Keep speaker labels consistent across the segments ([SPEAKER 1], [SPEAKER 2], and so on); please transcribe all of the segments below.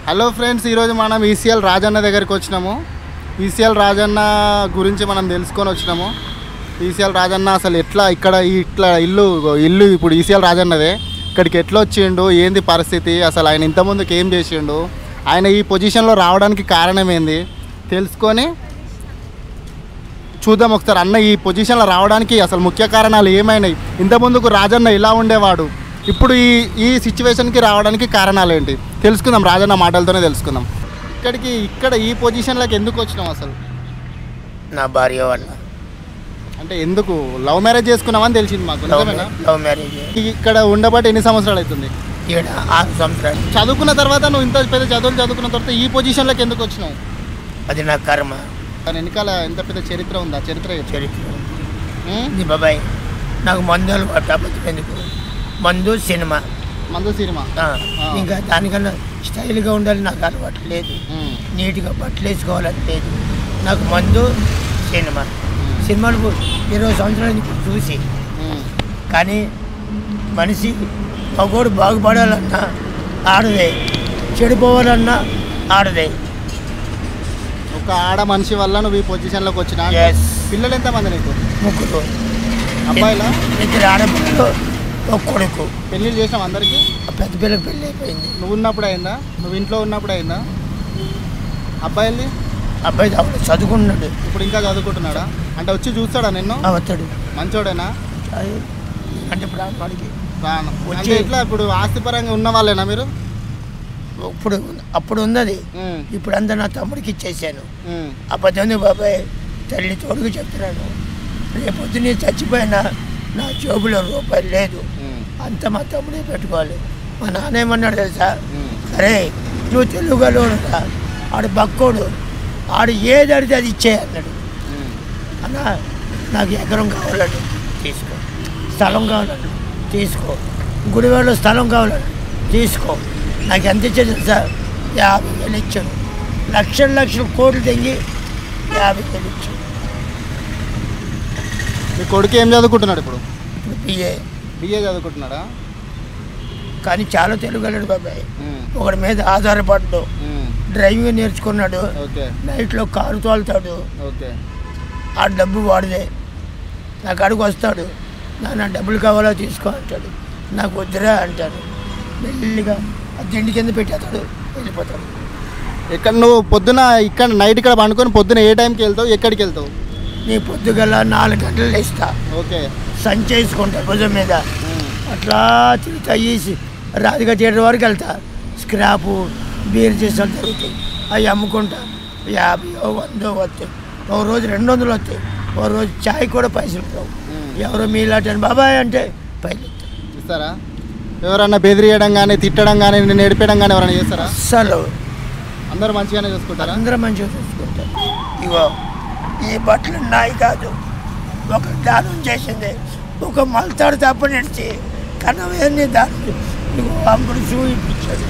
[SPEAKER 1] Hello friends ఈరోజు మనం ECL Rajanna దగ్గరికి వచ్చినాము ఈసీఎల్ రాజన్న గురించి మనం తెలుసుకొని వచ్చినాము ఈసీఎల్ రాజన్న అసలు ఎట్లా ఇక్కడ ఈ ఇట్లా ఇల్లు ఇల్లు ఇప్పుడు ఈసీఎల్ రాజన్నదే ఇక్కడికి ఎట్లా వచ్చిండు ఏంది పరిస్థితి అసలు ఆయన ఇంతకుముందుకు ఏం చేసిండు ఆయన ఈ పొజిషన్లో రావడానికి కారణం ఏంది తెలుసుకొని చూద్దాం ఒకసారి అన్న ఈ పొజిషన్లో రావడానికి అసలు ముఖ్య కారణాలు ఏమైనాయి ఇంతకుముందుకు రాజన్న ఇలా ఉండేవాడు ఇప్పుడు ఈ ఈ సిచ్యువేషన్కి రావడానికి కారణాలు ఏంటి తెలుసుకుందాం రాజన్న మాటలతోనే తెలుసుకుందాం ఇక్కడికి ఇక్కడ ఈ పొజిషన్లోకి ఎందుకు వచ్చినాం అసలు
[SPEAKER 2] నా భార్య వల్ల
[SPEAKER 1] అంటే ఎందుకు లవ్ మ్యారేజ్ చేసుకున్నామని తెలిసింది మాకు
[SPEAKER 2] లవ్
[SPEAKER 1] నిజమేనా?
[SPEAKER 2] లవ్ మ్యారేజ్
[SPEAKER 1] ఇక్కడ ఉండబట్టి ఎన్ని సంవత్సరాలు అవుతుంది
[SPEAKER 2] ఈడ ఆరు సంవత్సరాలు
[SPEAKER 1] చదువుకున్న తర్వాత నువ్వు ఇంత పెద్ద చదువులు చదువుకున్న తర్వాత ఈ పొజిషన్లోకి ఎందుకు వచ్చినావు
[SPEAKER 2] అది నా కర్మ
[SPEAKER 1] దాని వెనకాల ఎంత పెద్ద చరిత్ర ఉందా చరిత్ర చెప్పు.
[SPEAKER 2] చరిత్ర
[SPEAKER 1] ఉం?
[SPEAKER 2] ఇది బాబాయ్ నాకు మందులు పట్టబోతుంది ఎందుకు మందు సినిమా
[SPEAKER 1] మందు సినిమా
[SPEAKER 2] ఆ,
[SPEAKER 1] ఆ.
[SPEAKER 2] ఇంకా దానికన్నా స్టైల్గా ఉండాలి నాకు అలవాటు లేదు
[SPEAKER 1] ఉం.
[SPEAKER 2] నీట్గా బట్టలు వేసుకోవాలని లేదు నాకు మందు సినిమా సినిమాలు ఇరవై సంవత్సరాల నుంచి చూసి
[SPEAKER 1] ఉం.
[SPEAKER 2] కానీ మనిషి మగోడు బాగుపడాలన్నా ఆడదే చెడిపోవాలన్నా ఆడదే
[SPEAKER 1] ఒక ఆడ మనిషి వల్ల నువ్వు ఈ పొజిషన్లోకి వచ్చినా
[SPEAKER 2] ఎస్
[SPEAKER 1] పిల్లలు ఎంతమంది నీకు
[SPEAKER 2] ముగ్గురు
[SPEAKER 1] అబ్బాయిలా
[SPEAKER 2] ఇద్దరు ఆడపిల్లలు ఒక కొడుకు
[SPEAKER 1] పెళ్లి చేసినాం అందరికి
[SPEAKER 2] ఆ పెద్ద పిల్లకి పెళ్ళి అయిపోయింది
[SPEAKER 1] నువ్వు ఉన్నప్పుడు అయిందా నువ్వు ఇంట్లో ఉన్నప్పుడు అయిందా అబ్బాయిల్ది
[SPEAKER 2] అబ్బాయి అప్పుడు చదువుకున్నాడు
[SPEAKER 1] ఇప్పుడు ఇంకా చదువుకుంటున్నాడా అంటే వచ్చి చూస్తాడా నిన్ను
[SPEAKER 2] అవతాడు
[SPEAKER 1] మంచోడేనా
[SPEAKER 2] అంటే ఇప్పుడు ఆ వాడికి
[SPEAKER 1] రాను
[SPEAKER 2] వచ్చి-
[SPEAKER 1] అంటే ఎట్లా ఇప్పుడు ఆస్తిపరంగా ఉన్న వాళ్ళేనా మీరు
[SPEAKER 2] ఇప్పుడు అప్పుడు ఉన్నది
[SPEAKER 1] ఉం.
[SPEAKER 2] ఇప్పుడు అంతా నా తమ్ముడికి ఇచ్చేసాను
[SPEAKER 1] ఉం.
[SPEAKER 2] అబద్ధం బాబాయ్ తల్లి తోడుకు చెప్తున్నాను రేపొద్దు నేను చచ్చిపోయినా నా జోబులో రూపాయలు లేదు
[SPEAKER 1] ఉం.
[SPEAKER 2] అంత మా తమ్ముడే పెట్టుకోవాలి మా నాన్న ఏమన్నాడు తెలుసా
[SPEAKER 1] ఉం.
[SPEAKER 2] అరే నువ్వు తెలుగులోడురా ఆడు బక్కోడు ఆడు ఏది అడిగితే అది ఇచ్చే అన్నాడు
[SPEAKER 1] ఉం.
[SPEAKER 2] అన్న నాకు ఎకరం కావాలండి తీసుకో స్థలం కావాలండి తీసుకో గుడివాడలో స్థలం కావాలండి తీసుకో నాకు ఎంత ఇచ్చే తెలుసా యాభై వేలు ఇచ్చాడు లక్షల లక్షల కోట్లు తెంగి యాభై వేలు ఇచ్చాడు
[SPEAKER 1] మీ కొడుకు ఏం చదువుకుంటున్నాడు ఇప్పుడు
[SPEAKER 2] ఇప్పుడు పిఏ
[SPEAKER 1] బిఏ చదువుకుంటున్నాడా
[SPEAKER 2] కానీ చాలా తెలుగలేడు బాబాయ్
[SPEAKER 1] ఉం.
[SPEAKER 2] ఒకడి మీద ఆధారపడ్డు
[SPEAKER 1] ఉం.
[SPEAKER 2] డ్రైవింగ్ నేర్చుకున్నాడు
[SPEAKER 1] ఓకే
[SPEAKER 2] నైట్లో కారు తోలుతాడు
[SPEAKER 1] ఓకే
[SPEAKER 2] ఆ డబ్బు వాడిదే నాకు అడుగు వస్తాడు నా డబ్బులు కావాలో తీసుకో అంటాడు నాకు వద్దురా అంటాడు మెల్లిగా ఆ దిండి కింద పెట్టేస్తాడు వెళ్ళిపోతాడు
[SPEAKER 1] ఇక్కడ నువ్వు పొద్దున ఇక్కడ నైట్ ఇక్కడ పండుకొని పొద్దున ఏ టైంకి వెళ్తావు ఎక్కడికి వెళ్తావు
[SPEAKER 2] నీ పొద్దుగల నాలుగు గంటలు ఇస్తా
[SPEAKER 1] ఓకే
[SPEAKER 2] సంచేసుకుంటా భుజం మీద
[SPEAKER 1] ఉం.
[SPEAKER 2] అట్లా తిరుగుతా ఈసి రాధిక థియేటర్ వరకు వెళ్తా స్క్రాపు బీర్ చేసాలు దొరుకుతాయి అవి అమ్ముకుంటా యాభై వందో వస్తాయి ఒక రోజు రెండు వందలు వస్తాయి ఒక రోజు చాయ్ కూడా పైసలు రావు
[SPEAKER 1] ఉం.
[SPEAKER 2] ఎవరో మీలాంటి బాబాయ్ అంటే పైసలు ఇస్తారు.
[SPEAKER 1] ఇస్తారా ఎవరన్నా బెదిరియడం కానీ తిట్టడం కానీ నేను ఏడిపేయడం కానీ ఎవరైనా చేస్తారా
[SPEAKER 2] అస్సలు
[SPEAKER 1] అందరూ మంచిగానే చూసుకుంటారా
[SPEAKER 2] అందరూ మంచిగా చూసుకుంటారు ఇగో ఈ బట్టలు నాయి కాదు ఒక దానం చేసింది ఒక మలతాడు తప్ప నడిచి కనవేన్ని దాని ఇగో అమ్ముడు చూపించాడు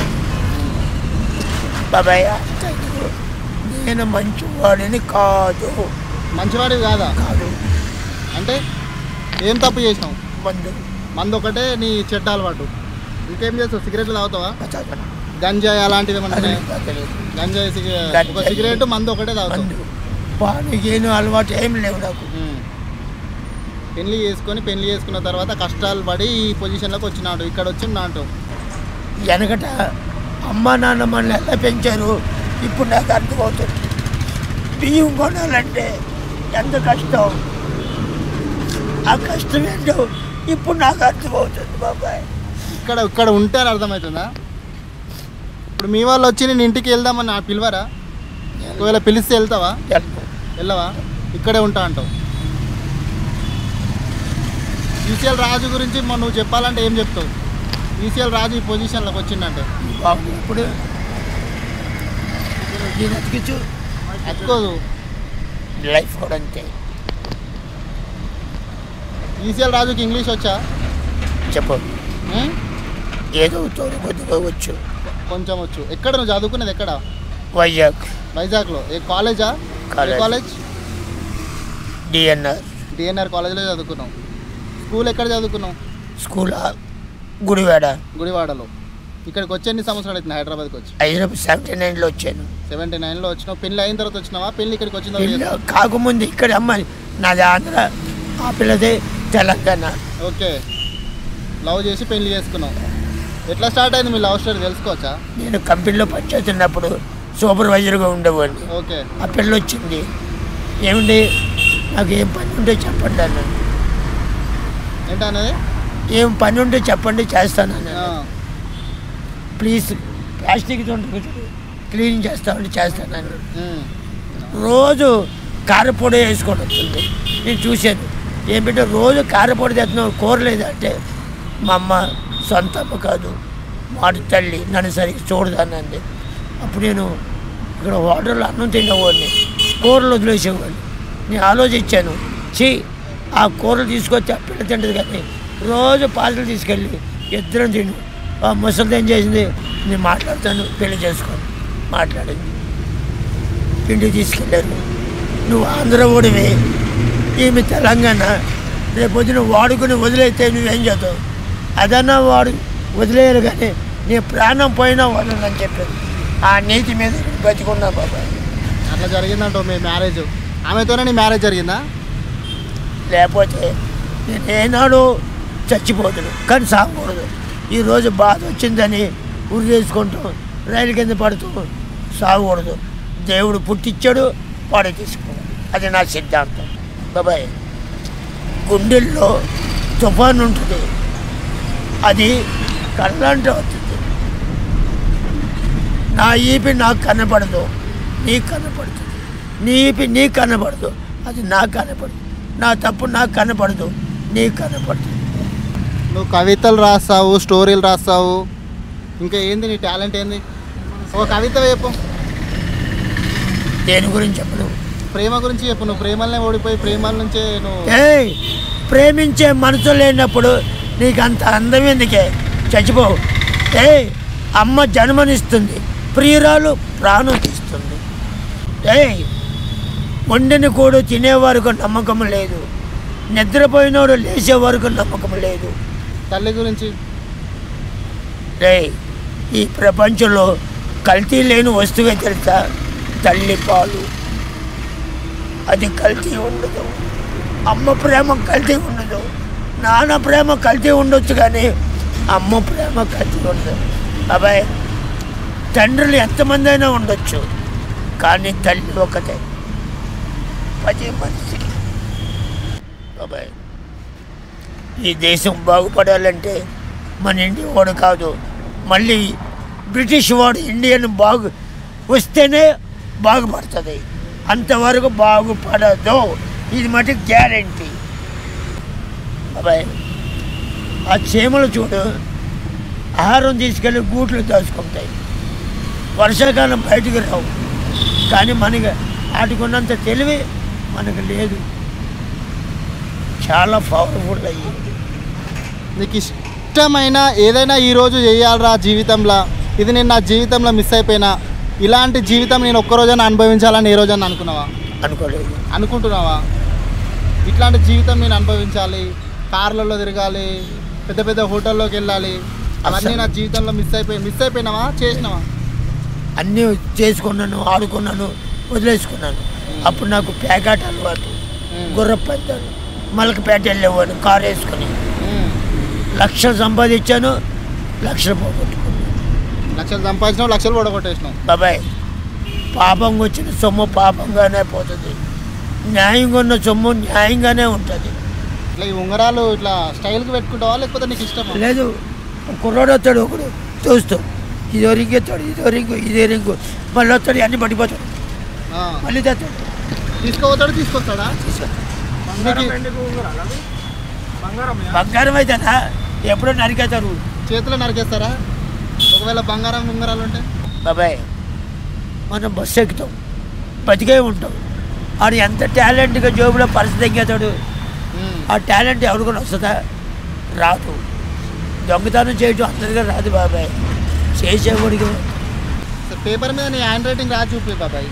[SPEAKER 2] బాబాయ్ అంత ఇదిగో, నేను మంచివాడిని కాదు
[SPEAKER 1] మంచివాడివి కాదా
[SPEAKER 2] కాదు
[SPEAKER 1] అంటే ఏం తప్పు చేసినావు
[SPEAKER 2] మందు
[SPEAKER 1] మందు ఒకటే నీ చెట్ట అలవాటు ఇంకేం చేస్తావు సిగరెట్లు తాగుతావా
[SPEAKER 2] చదవను.
[SPEAKER 1] గంజాయి అలాంటివి ఏమన్నా
[SPEAKER 2] అది
[SPEAKER 1] ఉన్నాయా?
[SPEAKER 2] తెలియదు.
[SPEAKER 1] గంజాయి సిగరెట్ ఒక
[SPEAKER 2] గంజాయి.
[SPEAKER 1] సిగరెట్ మందు ఒకటే తాగుతావు
[SPEAKER 2] మందు పానీకేను అలవాటు ఏం లేవు నాకు
[SPEAKER 1] ఉమ్. పెళ్లి చేసుకొని పెళ్లి చేసుకున్న తర్వాత కష్టాలు పడి ఈ పొజిషన్లోకి వచ్చినాడు ఇక్కడ వచ్చి నాటు
[SPEAKER 2] వెనకట అమ్మ నాన్న మనల్ని ఎలా పెంచారు ఇప్పుడు నాకు అర్థమవుతుంది బియ్యం కొనాలంటే ఎంత కష్టం ఆ కష్టం ఏంటో ఇప్పుడు నాకు అర్థమవుతుంది బాబాయ్
[SPEAKER 1] ఇక్కడ ఇక్కడ ఉంటే అని అర్థమవుతుందా ఇప్పుడు మీ వాళ్ళు వచ్చి నేను ఇంటికి వెళ్దామని నా పిలవరా ఒకవేళ పిలిస్తే వెళ్తావా
[SPEAKER 2] వెళ్ళను.
[SPEAKER 1] వెళ్ళవా ఇక్కడే ఉంటా అంటావు ఈసీఎల్ రాజు గురించి మొన్న నువ్వు చెప్పాలంటే ఏం చెప్తావు ఈసీఎల్ రాజు ఈ పొజిషన్లోకి వచ్చిందంటే
[SPEAKER 2] బాబు ఇప్పుడు నేను అతికించు
[SPEAKER 1] అతుకోదు
[SPEAKER 2] లైఫ్ కూడా అంతే
[SPEAKER 1] ఈసీఎల్ రాజుకి ఇంగ్లీష్ వచ్చా
[SPEAKER 2] చెప్పు
[SPEAKER 1] ఉం?
[SPEAKER 2] ఏదో తోడు కొద్దిగా వచ్చు
[SPEAKER 1] కొంచెం వచ్చు ఎక్కడ నువ్వు చదువుకునేది ఎక్కడ
[SPEAKER 2] వైజాగ్
[SPEAKER 1] వైజాగ్లో ఏ కాలేజా ఏ
[SPEAKER 2] కాలేజ్.
[SPEAKER 1] కాలేజ్
[SPEAKER 2] డిఎన్ఆర్
[SPEAKER 1] డిఎన్ఆర్ కాలేజ్లో చదువుకున్నావు స్కూల్ ఎక్కడ చదువుకున్నావు
[SPEAKER 2] స్కూల్ గుడివాడ
[SPEAKER 1] గుడివాడలో ఇక్కడికి వచ్చి ఎన్ని సంవత్సరాలు అవుతుంది హైదరాబాద్కి వచ్చి
[SPEAKER 2] హైదరాబాద్ సెవెంటీ నైన్లో వచ్చాను
[SPEAKER 1] సెవెంటీ నైన్లో వచ్చినావు పెళ్ళి అయిన తర్వాత వచ్చినావా పెళ్ళి ఇక్కడికి వచ్చిన
[SPEAKER 2] పిల్ల
[SPEAKER 1] తర్వాత
[SPEAKER 2] కాకముందు ఇక్కడ అమ్మాయి నాది ఆంధ్ర ఆ పిల్లది తెలంగాణ
[SPEAKER 1] ఓకే లవ్ చేసి పెళ్లి చేసుకున్నావు ఎట్లా స్టార్ట్ అయింది మీ లవ్ స్టోరీ తెలుసుకోవచ్చా
[SPEAKER 2] నేను కంపెనీలో పనిచేస్తున్నప్పుడు సూపర్వైజర్గా ఉండేవాడిని
[SPEAKER 1] ఓకే
[SPEAKER 2] ఆ పిల్ల వచ్చింది ఏమండి నాకు ఏం పని ఉంటే చెప్పండి అన్నాను
[SPEAKER 1] ఏంటనేది
[SPEAKER 2] ఏం పని ఉంటే చెప్పండి చేస్తాను
[SPEAKER 1] ఆ,
[SPEAKER 2] అన్నాను ప్లీజ్ ప్లాస్టిక్ ఉంటుంది క్లీన్ చేస్తామండి చేస్తానని
[SPEAKER 1] ఉమ్,
[SPEAKER 2] రోజు కారపొడి వేసుకొని వస్తుంది నేను చూశాను ఏమిటంటే రోజు కారపొడి తెస్తున్నావు కూర లేదంటే మా అమ్మ సొంత అమ్మ కాదు వాడి తల్లి నన్ను సరిగ్గా చూడదానండి అప్పుడు నేను ఇక్కడ హోటల్లో అన్నం తినేవాడిని కూరలు వదిలేసేవాడిని నేను ఆలోచించాను చి ఆ కూరలు తీసుకొచ్చి ఆ పిల్ల తింటది కానీ రోజు పాత్రలు తీసుకెళ్ళి ఇద్దరం తిను ఆ ముసలిది ఏం చేసింది నేను మాట్లాడతాను పెళ్లి చేసుకోను మాట్లాడింది ఇంటికి తీసుకెళ్ళారు నువ్వు ఆంధ్ర ఓడివి ఈమె తెలంగాణ రేపొద్దున వాడుకుని వదిలేస్తే నువ్వేం చేస్తావు అదన్నా వాడు వదిలేయాలి కానీ నీ ప్రాణం పోయినా వదలని చెప్పారు ఆ నీతి మీద బతికున్నా బాబాయ్
[SPEAKER 1] అట్లా జరిగిందంటో మీ మ్యారేజ్ ఆమెతోనే నీ మ్యారేజ్ జరిగిందా
[SPEAKER 2] లేకపోతే నేను ఏనాడు చచ్చిపోతును కానీ సాగకూడదు ఈరోజు బాధ వచ్చిందని ఉరి చేసుకుంటూ రైలు కింద పడుతూ సాగకూడదు దేవుడు పుట్టించాడు పాడే తీసుకోవాలి అది నా సిద్ధాంతం బాబాయ్ గుండెల్లో తుఫాన్ ఉంటుంది అది కళ్ళంటే వస్తుంది నా ఈపి నాకు కనపడదు నీకు కనపడుతుంది నీ ఈపి నీకు కనపడదు అది నాకు కనపడదు నా తప్పు నాకు కనపడదు నీకు కనపడదు
[SPEAKER 1] నువ్వు కవితలు రాస్తావు స్టోరీలు రాస్తావు ఇంకా ఏంది నీ టాలెంట్ ఏంది ఒక కవిత చెప్పు
[SPEAKER 2] దేని గురించి చెప్పను
[SPEAKER 1] ప్రేమ గురించి చెప్పు నువ్వు ప్రేమలనే ఓడిపోయి ప్రేమల నుంచే నువ్వు
[SPEAKER 2] ఏయ్ ప్రేమించే మనసు లేనప్పుడు నీకు అంత అందం ఎందుకే చచ్చిపో ఏయ్ అమ్మ జన్మనిస్తుంది ప్రియురాలు ప్రాణం తీస్తుంది ఏయ్ వండిన కూడు తినే వరకు నమ్మకం లేదు నిద్రపోయినోడు లేచే వరకు నమ్మకం లేదు
[SPEAKER 1] తల్లి గురించి
[SPEAKER 2] రేయ్ ఈ ప్రపంచంలో కల్తీ లేని వస్తువే తెలుసా తల్లి పాలు అది కల్తీ ఉండదు అమ్మ ప్రేమ కల్తీ ఉండదు నాన్న ప్రేమ కల్తీ ఉండొచ్చు కానీ అమ్మ ప్రేమ కల్తీ ఉండదు అబ్బాయి తండ్రులు ఎంతమంది అయినా ఉండొచ్చు కానీ తల్లి ఒకటే పది మనిషికి అబ్బాయి ఈ దేశం బాగుపడాలంటే మన ఇండియా వాడు కాదు మళ్ళీ బ్రిటిష్ వాడు ఇండియన్ బాగు వస్తేనే బాగుపడుతుంది అంతవరకు బాగుపడదు ఇది మటుకు గ్యారంటీ అబ్బాయి ఆ చీమలు చూడు ఆహారం తీసుకెళ్ళి గూట్లు దాచుకుంటాయి వర్షాకాలం బయటకు రావు కానీ మనకి వాటికున్నంత తెలివి మనకు లేదు చాలా పవర్ఫుల్ అయ్యింది
[SPEAKER 1] నీకు ఇష్టమైన ఏదైనా ఈరోజు చేయాలరా జీవితంలో ఇది నేను నా జీవితంలో మిస్ అయిపోయినా ఇలాంటి జీవితం నేను ఒక్కరోజైనా అనుభవించాలని ఏ రోజైనా అనుకున్నావా
[SPEAKER 2] అనుకోలేదు
[SPEAKER 1] అనుకుంటున్నావా ఇట్లాంటి జీవితం నేను అనుభవించాలి కార్లలో తిరగాలి పెద్ద పెద్ద హోటల్లోకి వెళ్ళాలి అవన్నీ
[SPEAKER 2] అసలు-
[SPEAKER 1] నా జీవితంలో మిస్ అయిపోయి మిస్ అయిపోయినావా చేసినావా
[SPEAKER 2] అన్నీ చేసుకున్నాను ఆడుకున్నాను వదిలేసుకున్నాను అప్పుడు నాకు ప్యాకెట్ అలవాటు
[SPEAKER 1] మ్మ్.
[SPEAKER 2] గుర్ర పెద్దాను మలకపేట వెళ్ళేవాడు కారు వేసుకొని
[SPEAKER 1] ఉమ్.
[SPEAKER 2] లక్షలు సంపాదించాను లక్షలు పోగొట్టుకున్నాను
[SPEAKER 1] లక్షలు సంపాదించినావు లక్షలు ఓడగొట్టేసినావు
[SPEAKER 2] బాబాయ్ పాపంగా వచ్చిన సొమ్ము పాపంగానే పోతుంది న్యాయంగా ఉన్న సొమ్ము న్యాయంగానే ఉంటుంది
[SPEAKER 1] ఇట్లా ఈ ఉంగరాలు ఇట్లా స్టైల్కి పెట్టుకుంటావా లేకపోతే నీకు ఇష్టమా
[SPEAKER 2] లేదు కుర్రాడు వస్తాడు ఒకడు చూస్తూ ఇదో రింగు ఎత్తాడు ఇదో రింగు ఇదే రింగు మళ్ళీ వస్తాడు అన్ని పడిపోతాడు
[SPEAKER 1] ఆ.
[SPEAKER 2] మళ్ళీ తెస్తాడు
[SPEAKER 1] తీసుకోపోతాడు తీసుకొస్తాడా నీకు
[SPEAKER 2] బంగారం అయితేనా ఎప్పుడో నరికేతారు
[SPEAKER 1] చేతిలో నరికేస్తారా ఒకవేళ బంగారం ఉంగరాలు ఉంటే
[SPEAKER 2] బాబాయ్ మనం బస్సు ఎక్కుతాం బతికే ఉంటాం ఆడు ఎంత టాలెంట్గా జోబులో పరిస్థితి తగ్గేతాడు
[SPEAKER 1] ఉమ్.
[SPEAKER 2] ఆ టాలెంట్ ఎవరికొని వస్తుందా రాదు దొంగతనం చేయటం అందరికీ రాదు బాబాయ్ చేసేవాడికి
[SPEAKER 1] సరే, పేపర్ మీద నీ హ్యాండ్ రైటింగ్ రాసి చూపి బాబాయ్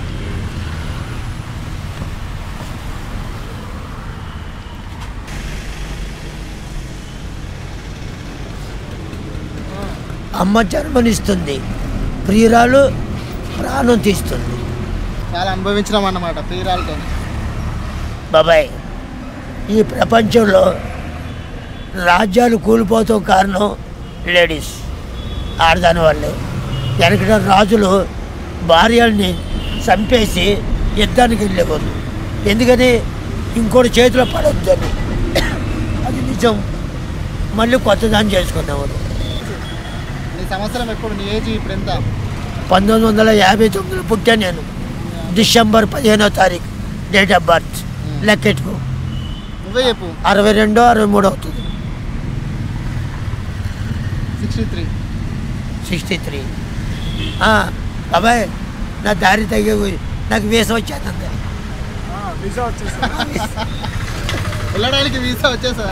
[SPEAKER 2] అమ్మ జన్మనిస్తుంది ప్రియురాలు ప్రాణం తీస్తుంది
[SPEAKER 1] చాలా అనుభవించినాం అన్నమాట ప్రియురాలతో
[SPEAKER 2] బాబాయ్ ఈ ప్రపంచంలో రాజ్యాలు కూలిపోతాం కారణం లేడీస్ ఆడదాని వాళ్ళే వెనకట రాజులు భార్యల్ని చంపేసి యుద్ధానికి వెళ్ళేవాళ్ళు ఎందుకని ఇంకోటి చేతిలో పడొద్దని అది నిజం మళ్ళీ కొత్త దాన్ని చేసుకునేవారు
[SPEAKER 1] నీ సంవత్సరం ఎప్పుడు నీ ఏజ్ ఇప్పుడు ఎంత
[SPEAKER 2] పంతొమ్మిది వందల యాభై తొమ్మిదిలో పుట్టా నేను డిసెంబర్ పదిహేనో తారీఖు డేట్ ఆఫ్ బర్త్ లెక్కెట్టుకో
[SPEAKER 1] నువ్వే చెప్పు
[SPEAKER 2] అరవై రెండో అరవై మూడు అవుతుంది
[SPEAKER 1] సిక్స్టీ త్రీ
[SPEAKER 2] సిక్స్టీ త్రీ బాబాయ్ నా దారి తగ్గే నాకు వీసా వచ్చేస్తుంది
[SPEAKER 1] వెళ్ళడానికి వీసా వచ్చేసా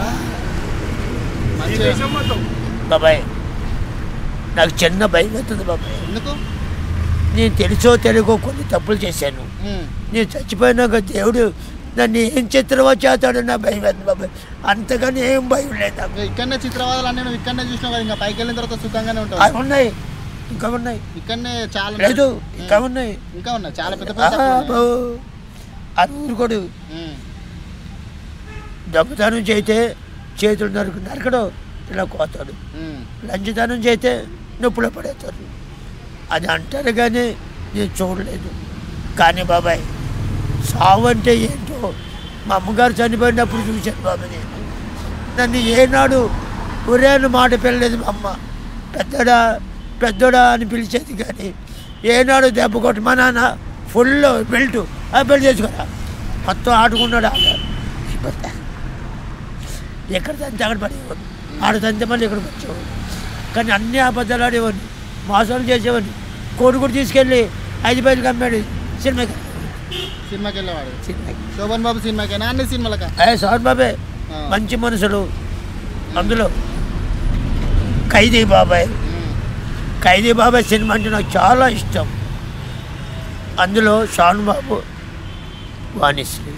[SPEAKER 1] మంచిగా
[SPEAKER 2] బాబాయ్ నాకు చిన్న భయం అవుతుంది బాబాయ్
[SPEAKER 1] ఎందుకు
[SPEAKER 2] నేను తెలుసో తెలుగో కొన్ని తప్పులు చేశాను
[SPEAKER 1] ఉమ్.
[SPEAKER 2] నేను చచ్చిపోయినాక దేవుడు నన్ను ఏం చిత్రమో చేస్తాడో నా భయం అవుతుంది బాబాయ్ అంతగానే ఏం భయం లేదు నాకు
[SPEAKER 1] ఇంకా ఇక్కడనే చిత్రవాదాలు అన్నీ నువ్వు ఇక్కడనే చూసినావు కదా ఇంకా పైకి వెళ్ళిన తర్వాత సుఖంగానే ఉంటావు
[SPEAKER 2] అవి ఉన్నాయి ఇంకా ఉన్నాయి
[SPEAKER 1] ఇక్కడనే చాలా
[SPEAKER 2] లేదు
[SPEAKER 1] ఉమ్.
[SPEAKER 2] ఇంకా ఉన్నాయి
[SPEAKER 1] ఇంకా ఉన్నాయి చాలా పెద్ద పెద్ద తప్పులు ఉన్నాయి.
[SPEAKER 2] అది ఊరుకోడు
[SPEAKER 1] ఉమ్.
[SPEAKER 2] దొంగతనం చేస్తే చేతులు నరుకు నరకడు ఇలా కోతాడు
[SPEAKER 1] ఉమ్.
[SPEAKER 2] లంచదానం చేస్తే నొప్పులో పడేస్తారు అది అంటారు కానీ నేను చూడలేదు కానీ బాబాయ్ సావు అంటే ఏంటో మా అమ్మగారు చనిపోయినప్పుడు చూశాను బాబు నేను నన్ను ఏనాడు ఒరేను మాట పిల్లలేదు మా అమ్మ పెద్దడా పెద్దోడా అని పిలిచేది కానీ ఏనాడు దెబ్బ కొట్టి మా నాన్న ఫుల్ బెల్ట్ ఆ బెల్ట్ చేసుకోరా మొత్తం ఆడుకున్నాడు ఆట అయిపోతా. ఎక్కడ తంతే అక్కడ పడేవాడు ఆడ తంతే మళ్ళీ ఇక్కడికి వచ్చేవాడు కానీ అన్ని అబద్ధాలు ఆడేవాడిని మోసాలు చేసేవాడిని కోడి కూడా తీసుకెళ్ళి ఐదు బయలుకి అమ్మాడు సినిమాకి
[SPEAKER 1] సినిమాకి వెళ్ళేవాడు
[SPEAKER 2] సినిమాకి
[SPEAKER 1] శోభన్ బాబు సినిమాకేనా అన్ని సినిమాలకా
[SPEAKER 2] ఏ సోన్ బాబాయ్
[SPEAKER 1] ఆ.
[SPEAKER 2] మంచి మనుషులు అందులో ఖైదీ బాబాయ్
[SPEAKER 1] ఉమ్.
[SPEAKER 2] ఖైదీ బాబాయ్ సినిమా అంటే నాకు చాలా ఇష్టం అందులో షాన్ బాబు వాణిశ్రీ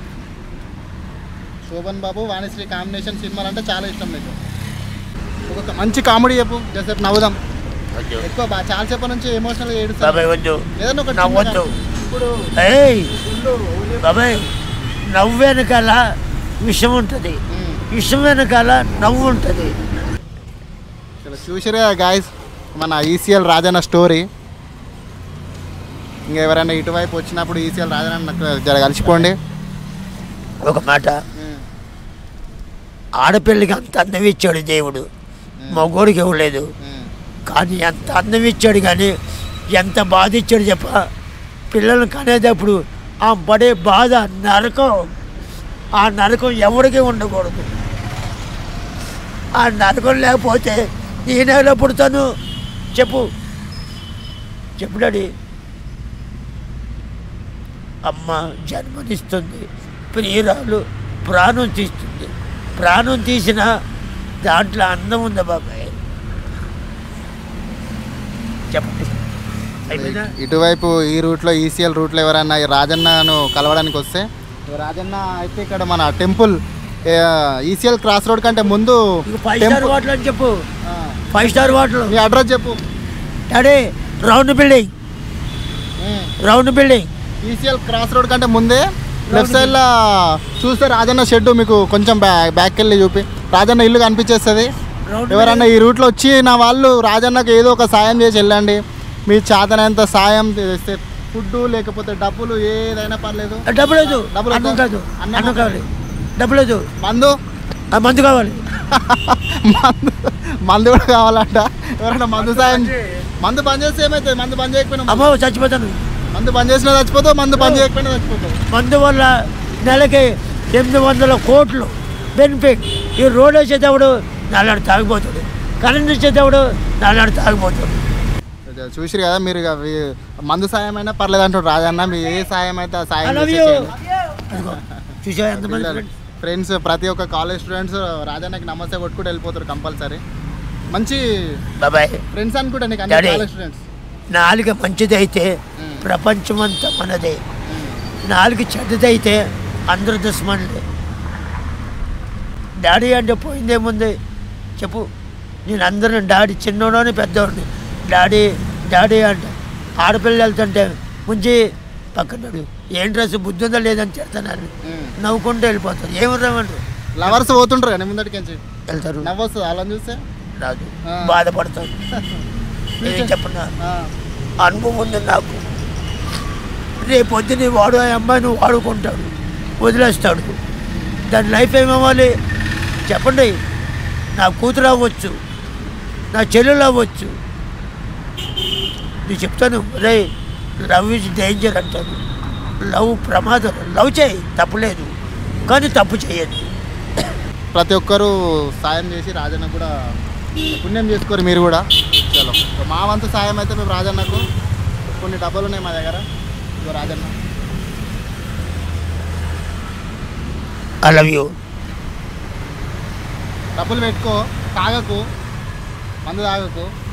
[SPEAKER 1] శోభన్ బాబు వాణిశ్రీ కాంబినేషన్ సినిమాలు అంటే చాలా ఇష్టం మీకు ఒక మంచి కామెడీ చెప్పు జసేపు నవ్వుదాం
[SPEAKER 2] వద్దు
[SPEAKER 1] ఎక్కువ బాగా చాలా సేపు నుంచి ఎమోషనల్గా ఏడుస్తాను
[SPEAKER 2] బాబాయ్ వద్దు
[SPEAKER 1] ఏదైనా ఒక
[SPEAKER 2] నవ్వొద్దు
[SPEAKER 1] ఇప్పుడు
[SPEAKER 2] ఏయ్ బాబాయ్ నవ్వు వెనకాల విషం ఉంటుంది
[SPEAKER 1] ఉమ్.
[SPEAKER 2] విషం వెనకాల నవ్వు ఉంటుంది
[SPEAKER 1] ఇక్కడ చూసిరే గాయస్ మన ఈసీఎల్ రాజన్న స్టోరీ ఇంకా ఎవరైనా ఇటువైపు వచ్చినప్పుడు ఈసీఎల్ రాజన్న జర కలిసిపోండి
[SPEAKER 2] ఒక మాట ఆడపిల్లకి అంత అందం ఇచ్చాడు దేవుడు మగోడికి ఇవ్వలేదు కానీ ఎంత అందం ఇచ్చాడు కానీ ఎంత బాధ ఇచ్చాడు చెప్ప పిల్లల్ని కనేటప్పుడు ఆ పడే బాధ నరకం ఆ నరకం ఎవరికి ఉండకూడదు ఆ నరకం లేకపోతే నేను ఎలా పుడతాను చెప్పు చెప్పు డాడీ అమ్మ జన్మనిస్తుంది ప్రియురాలు ప్రాణం తీస్తుంది ప్రాణం తీసిన దాంట్లో అందం ఉంది బాబాయ్ చెప్పండి అయిపోయిందా
[SPEAKER 1] ఇటువైపు ఈ రూట్లో ఈసీఎల్ రూట్లో ఎవరైనా ఈ రాజన్నను కలవడానికి వస్తే ఈ రాజన్న అయితే ఇక్కడ మన టెంపుల్ ఈసీఎల్ క్రాస్ రోడ్ కంటే ముందు
[SPEAKER 2] ఇక ఫైవ్ స్టార్
[SPEAKER 1] టెంపుల్
[SPEAKER 2] హోటల్ అని చెప్పు
[SPEAKER 1] ఆ,
[SPEAKER 2] ఫైవ్ స్టార్ హోటల్
[SPEAKER 1] మీ అడ్రస్ చెప్పు
[SPEAKER 2] daddy round building round building
[SPEAKER 1] ECL cross road కంటే ముందే లెఫ్ట్ సైడ్లో చూస్తే రాజన్న షెడ్ మీకు కొంచెం బ్యా బ్యాక్ వెళ్ళి చూపి రాజన్న ఇల్లు కనిపించేస్తుంది
[SPEAKER 2] రౌండ్
[SPEAKER 1] ఎవరన్నా ఈ రూట్లో వచ్చి నా వాళ్ళు రాజన్నకు ఏదో ఒక సాయం చేసి వెళ్ళండి మీ చేతనంత సాయం చేస్తే ఫుడ్ లేకపోతే డబ్బులు ఏదైనా పర్లేదు
[SPEAKER 2] డబ్బులు లేదు
[SPEAKER 1] డబ్బులు
[SPEAKER 2] అన్నం
[SPEAKER 1] వద్దా?
[SPEAKER 2] కాదు
[SPEAKER 1] అన్నం
[SPEAKER 2] అన్నం కావాలి డబ్బులు లేదు
[SPEAKER 1] మందు
[SPEAKER 2] ఆ మందు కావాలి
[SPEAKER 1] మందు మందు కూడా కావాలంట ఎవరైనా మందు సాయం మందు బంద్ చేస్తే ఏమవుతుంది మందు బంద్ చేయకపోయినా
[SPEAKER 2] అమ్మో చచ్చిపోతాను
[SPEAKER 1] మందు బంద్ చేసినా చచ్చిపోతావు మందు బంద్ చేయకపోయినా చచ్చిపోతావు
[SPEAKER 2] మందు వల్ల నెలకి ఎనిమిది వందల కోట్లు బెనిఫిట్ ఈ రోడ్ వేసేటప్పుడు నాలాడు తాగిపోతాడు కరెంట్ ఇచ్చేటప్పుడు నాలాడు తాగిపోతాడు
[SPEAKER 1] చూసిరు కదా మీరు ఇక వీ- మందు సాయం అయినా పర్లేదు అంటారు రాజన్న మీ ఏ సాయం అయితే ఆ
[SPEAKER 2] ఐ
[SPEAKER 1] సాయం
[SPEAKER 2] లవ్
[SPEAKER 1] చేసి
[SPEAKER 2] యూ
[SPEAKER 1] చేయండి.
[SPEAKER 2] చూసా ఎంతమంది
[SPEAKER 1] పిల్లలు,
[SPEAKER 2] friends?
[SPEAKER 1] ఫ్రెండ్స్ ప్రతి ఒక్క కాలేజ్ స్టూడెంట్స్ రాజన్నకి నమస్తే కొట్టుకుంటూ వెళ్ళిపోతారు కంపల్సరీ మంచి
[SPEAKER 2] బాబాయ్
[SPEAKER 1] ఫ్రెండ్స్ అనుకుంటా నీకు అన్ని
[SPEAKER 2] Daddy.
[SPEAKER 1] కాలేజ్ స్టూడెంట్స్
[SPEAKER 2] నాలుక మంచిదైతే
[SPEAKER 1] మ్మ్.
[SPEAKER 2] ప్రపంచమంతా మనదే నాలుగు చెడ్డదైతే అందరూ దుస్మనులే డాడీ అంటే పోయిందేముంది చెప్పు నేను అందరిని డాడీ చిన్నోడని పెద్దోడిని డాడీ డాడీ అంట ఆడపిల్లలు వెళ్తుంటే ముంచి పక్కనడు ఏం డ్రెస్ బుద్ధి ఉందా లేదని చెప్తాను నవ్వుకుంటూ వెళ్ళిపోతారు ఏమన్నామంటారు
[SPEAKER 1] లవర్స్ పోతుంటారు కానీ ముందటికించి
[SPEAKER 2] వెళ్తారు
[SPEAKER 1] నవ్వు వస్తుంది వాళ్ళని చూస్తే
[SPEAKER 2] రాదు
[SPEAKER 1] ఆ.
[SPEAKER 2] బాధపడతారు ఏం చెప్పనా
[SPEAKER 1] ఆ,
[SPEAKER 2] అనుభవం ఉంది నాకు రేపు పొద్దున వాడు ఆ అమ్మాయిని వాడుకుంటాడు వదిలేస్తాడు దాని లైఫ్ ఏమవ్వాలి చెప్పండి నా కూతురు అవ్వచ్చు నా చెల్లెలు అవ్వచ్చు నేను చెప్తాను రే లవ్ ఇస్ డేంజర్ అంటాను లవ్ ప్రమాదం లవ్ చేయి తప్పులేదు కానీ తప్పు చేయొద్దు
[SPEAKER 1] ప్రతి ఒక్కరూ సాయం చేసి రాజన్న కూడా పుణ్యం చేసుకోరు మీరు కూడా చలో మా వంతు సాయం అయితే మేము రాజన్నకు కొన్ని డబ్బులు ఉన్నాయి మా దగ్గర ఇదిగో రాజన్న
[SPEAKER 2] ఐ లవ్ యూ
[SPEAKER 1] డబ్బులు పెట్టుకో తాగకు మందు తాగకు